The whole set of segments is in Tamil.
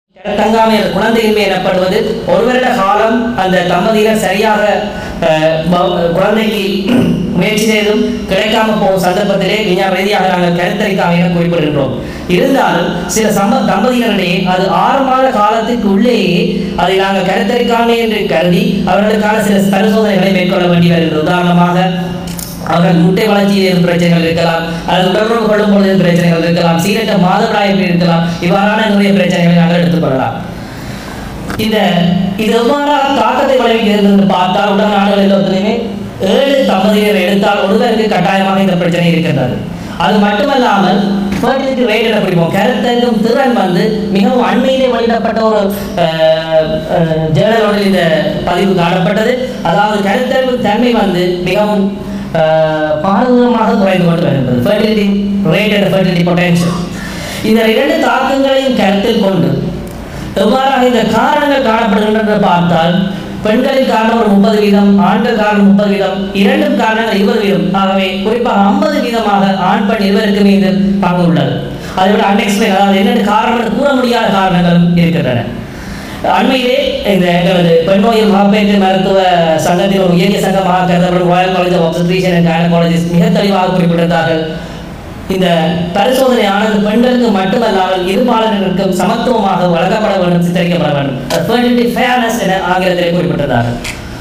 தங்காமை குழந்தையின்மை எனப்படுவது ஒரு வருட காலம் அந்த தம்பதியினர் சரியாக அஹ், ப- குழந்தைக்கு முயற்சி செய்தும் கிடைக்காம போகும் சந்தர்ப்பத்திலே விஞ்ஞான ரீதியாக நாங்கள் கருத்தரிக்காமை என குறிப்பிடுகின்றோம் இருந்தாலும் சில சம்ப தம்பதியினரிடையே அது ஆறு மாத காலத்துக்கு உள்ளேயே அதை நாங்கள் கருத்தரிக்காமை என்று கருதி அவர்களுக்கான சில பரிசோதனைகளை மேற்கொள்ள வேண்டி வருகிறது உதாரணமாக அவர்கள் முட்டை வளர்ச்சியில் ஏற்படும் பிரச்சனைகள் இருக்கலாம் அல்லது உடலுறவு கொள்ளும் பொழுது பிரச்சனைகள் இருக்கலாம் சீரற்ற மாதவிடாய் இருக்கலாம் இவ்வாறான நிறைய பிரச்சனைகளை நாங்கள் எடுத்துக்கொள்ளலாம் இந்த இது எவ்வாறாக தாக்கத்தை விளைவிக்கிறது என்று பார்த்தால் உலக நாடுகள் எல்லாத்துலையுமே ஏழு தம்பதியினர் எடுத்தால் ஒருவருக்கு கட்டாயமாக இந்த பிரச்சனை இருக்கின்றது அது மட்டுமல்லாமல் fertility rate என குறிப்போம் கருத்தங்கும் திறன் வந்து மிகவும் அண்மையிலே வெளியிடப்பட்ட ஒரு ஜேர்னலோடு இந்த பதிவு காணப்பட்டது அதாவது கருத்தங்கும் தன்மை வந்து மிகவும் அஹ், பாரதூரமாக குறைந்து கொண்டு வருகிறது fertility rate and fertility potential இந்த இரண்டு தாக்கங்களையும் கருத்தில் கொண்டு எவ்வாறாக இந்த காரணங்கள் காணப்படுகின்றன பார்த்தால் பெண்களின் காரணம் ஒரு முப்பது வீதம் ஆண்கள் காரணம் முப்பது வீதம் இரண்டும் காரணங்கள் இருபது வீதம் ஆகவே குறிப்பாக ஐம்பது வீதமாக ஆண் பெண் இருவருக்குமே இது பங்கு உள்ளது அதை விட அன்எக்ஸ்பிளைன் அதாவது என்னென்ன காரணம் என்று கூற முடியாத காரணங்களும் இருக்கின்றன அண்மையிலே இந்த எங்களது பெண்ணோயில் மகப்பேற்று மருத்துவ சங்கத்தின் ஒரு உயரிய சங்கமாக கருதப்படும் royal college of obstetrician and gynaecologist மிக தெளிவாக குறிப்பிட்டிருந்தார்கள் இந்த பரிசோதனை ஆனது பெண்களுக்கு மட்டுமல்லாமல் இருபாலர்களுக்கும் சமத்துவமாக வழங்கப்பட வேண்டும் சித்தரிக்கப்பட வேண்டும் fertility fairness என ஆங்கிலத்திலே குறிப்பிட்டிருந்தார்கள்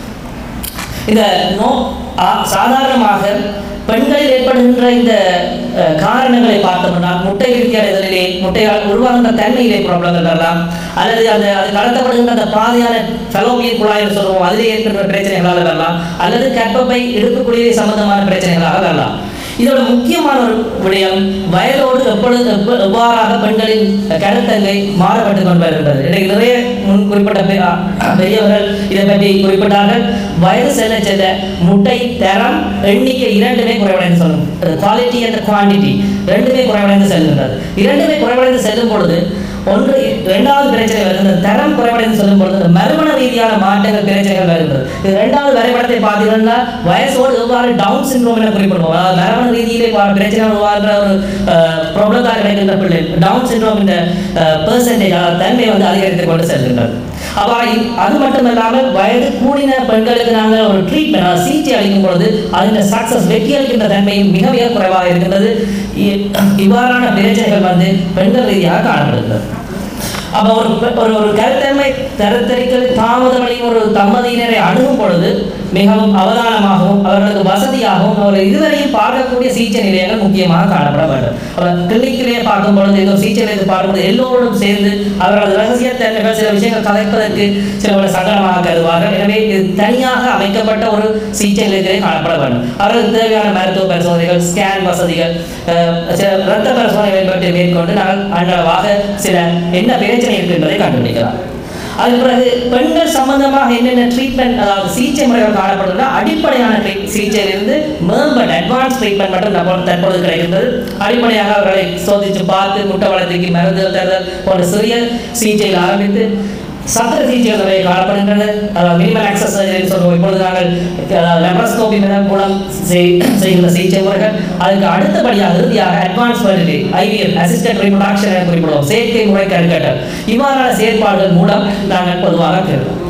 இந்த நோ ஆ- சாதாரணமாக பெண்களில் ஏற்படுகின்ற இந்த அஹ், காரணங்களை பார்த்தோம்னா முட்டை விரிக்கையிலே முட்டையால் உருவாகின்ற தன்மையிலே ப்ராப்ளங்கள் வரலாம் அல்லது அந்த அது கடத்தப்படுகின்ற அந்த பாதையான ஃபெலோமியன் குழாயில் சொல்லுவோம் அதிலே ஏற்படுகிற பிரச்சனைகளால் வரலாம் அல்லது கர்ப்பப்பை இடுப்பு குழியை சம்பந்தமான பிரச்சனைகளாக வரலாம் இதோட முக்கியமான ஒரு விடயம் வயதோடு எப்பொழுது எப்ப- எவ்வாறாக பெண்களின் கருத்தங்கை மாறுபட்டு கொண்டு வருகின்றது இன்றைக்கு நிறைய முன் குறிப்பிட்ட பெ- அ- பெரியவர்கள் இதை பற்றி குறிப்பிட்டார்கள் வயது செல்ல செல்ல முட்டை தரம் எண்ணிக்கை இரண்டுமே குறைவடைந்து சொல்லும் குவாலிட்டி என்ற குவாண்டிட்டி ரெண்டுமே குறைவடைந்து செல்கின்றது இரண்டுமே குறைவடைந்து செல்லும் பொழுது ஒன்று இரண்டாவது பிரச்சனை வருகிறது தரம் குறைவடைந்து சொல்லும் பொழுது இந்த மறுமண ரீதியான மாற்றங்கள் பிரச்சனைகள் வருகிறது இது இரண்டாவது வரைபடத்தை பார்த்தீங்கன்னா வயசோடு எவ்வாறு டவுன் சிண்ட்ரோம் என குறிப்பிடுவோம் அதாவது மரபணு ரீதியிலே பா- பிரச்சனை உருவாகிற ஒரு ப்ராப்ளத்தாக கிடைக்கின்ற பிள்ளை டவுன் சிண்ட்ரோம் இந்த பெர்சன்டேஜ் அதாவது தன்மை வந்து அதிகரித்துக் கொண்டு செல்கின்றது அப்ப இ- அது மட்டுமல்லாமல் வயது கூடின பெண்களுக்கு நாங்கள் ஒரு ட்ரீட்மெண்ட் சிகிச்சை அளிக்கும் பொழுது அதில் சக்சஸ் வெற்றி அளிக்கின்ற தன்மை மிக மிக குறைவாக இருக்கின்றது இ- இவ்வாறான பிரச்சனைகள் வந்து பெண்கள் ரீதியாக காணப்படுகிறது அப்போ ஒரு பெ- ஒரு ஒரு கருத்தன்மை கருத்தரிக்கல் தாமதமடையும் ஒரு தம்பதியினரை அணுகும் பொழுது மிகவும் அவதானமாகவும் அவர்களுக்கு வசதியாகவும் அவர் இதுவரையும் பார்க்கக்கூடிய சிகிச்சை நிலையங்கள் முக்கியமாக காணப்பட வேண்டும் அவர் கிளினிக்கிலே பார்க்கும் பொழுது ஏதோ சிகிச்சை நிலையத்தை பார்க்கும்போது எல்லோரும் சேர்ந்து அவர்களது ரகசிய தன்மைகள் சில விஷயங்கள் கதைப்பதற்கு சில ஒரு சங்கடமாக கருதுவார்கள் எனவே இது தனியாக அமைக்கப்பட்ட ஒரு சிகிச்சை நிலையத்திலே காணப்பட வேண்டும் அவர்களுக்கு தேவையான மருத்துவ பரிசோதனைகள் ஸ்கேன் வசதிகள் அஹ், சில இரத்த பரிசோதனைகளை பற்றி மேற்கொண்டு நாங்கள் அன்றளவாக சில என்ன பிரச்சனை இருக்கு என்பதை கண்டுபிடிக்கலாம் அதுக்கு பிறகு பெண்கள் சம்பந்தமாக என்னென்ன ட்ரீட்மெண்ட் அதாவது சிகிச்சை முறைகள் காணப்படுதுன்னா அடிப்படையான treat- சிகிச்சையிலிருந்து மேம்பட்ட அட்வான்ஸ் ட்ரீட்மெண்ட் மட்டும் தற்போது தற்பொழுது கிடைக்கின்றது அடிப்படையாக அவர்களை சோதித்து பார்த்து முட்டை வளர்ச்சிக்கு மருந்துகள் தருதல் போன்ற சிறிய சிகிச்சையில் ஆரம்பித்து சத்திர சிகிச்சைகள் நிறைய காணப்படுகின்றன அதாவது மினிமல் ஆக்சஸ் சர்ஜரி சொல்லுவோம் இப்பொழுது நாங்கள் அதாவது லெப்ரஸ்கோபி மூலம் செய்- செய்கின்ற சிகிச்சை முறைகள் அதுக்கு அடுத்தபடியாக இறுதியாக advance fertility IVL assistant reproduction என குறிப்பிடுவோம் செயற்கை முறை கருக்கட்டல் இவ்வாறான செயற்பாடுகள் மூலம் நாங்கள் பொதுவாக பெறுவோம்